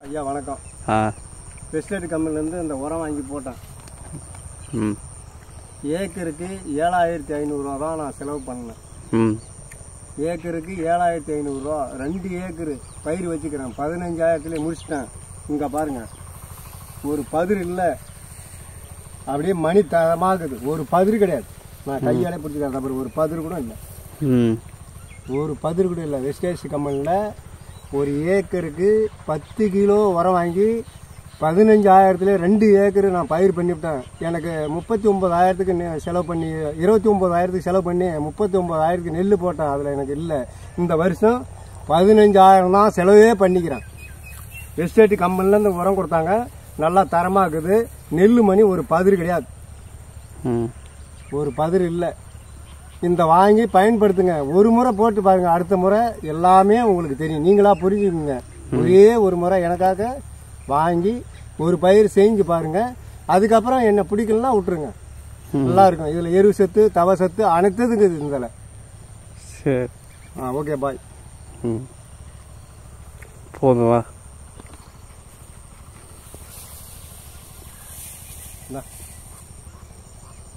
ஐயா வணக்கம் ஆ பெஸ்டேட் கம்பெனிலேருந்து இந்த உரம் வாங்கி போட்டேன் ம் ஏக்கருக்கு ஏழாயிரத்தி ஐநூறுரூவா தான் நான் செலவு பண்ணேன் ம் ஏக்கருக்கு ஏழாயிரத்தி ஐநூறுரூவா ரெண்டு ஏக்கரு பயிர் வச்சுக்கிறேன் பதினஞ்சாயிரத்துலேயே முடிச்சிட்டேன் இங்கே பாருங்க ஒரு பதிர் இல்லை அப்படியே மணி தரமாகுது ஒரு பதிர் கிடையாது நான் கையாலே பிடிச்சிக்கிறேன் அப்புறம் ஒரு பதிர் கூட இல்லை ம் ஒரு பதிர் கூட இல்லை வெஸ்டேஜ் கம்பெனியில் ஒரு ஏக்கருக்கு பத்து கிலோ உரம் வாங்கி பதினஞ்சாயிரத்துல ரெண்டு ஏக்கர் நான் பயிர் பண்ணிவிட்டேன் எனக்கு முப்பத்தி ஒம்பதாயிரத்துக்கு நெ- செலவு பண்ணி இருபத்தி ஒம்பதாயிரத்துக்கு செலவு பண்ணி முப்பத்தி ஒம்பதாயிரத்துக்கு நெல் போட்டேன் அதில் எனக்கு இல்லை இந்த வருஷம் பதினஞ்சாயிரம் தான் செலவே பண்ணிக்கிறேன் எஸ்டேட் கம்பெனிலேருந்து உரம் கொடுத்தாங்க நல்லா தரமாக இருக்குது நெல் மணி ஒரு பதிர் கிடையாது ம் ஒரு பதிர் இல்லை இந்த வாங்கி பயன்படுத்துங்க ஒரு முறை போட்டு பாருங்க அடுத்த முறை எல்லாமே உங்களுக்கு தெரியும் நீங்களா புரிஞ்சுக்குங்க ஒரே ஒரு முறை எனக்காக வாங்கி ஒரு பயிர் செஞ்சு பாருங்க அதுக்கப்புறம் என்ன பிடிக்கலன்னா விட்டுருங்க நல்லா இருக்கும் இதில் எரு சத்து தவ சத்து அனைத்துக்கும் இருக்குது இதில் சரி ஆ ஓகே பாய் ம் போதும் வா இந்தா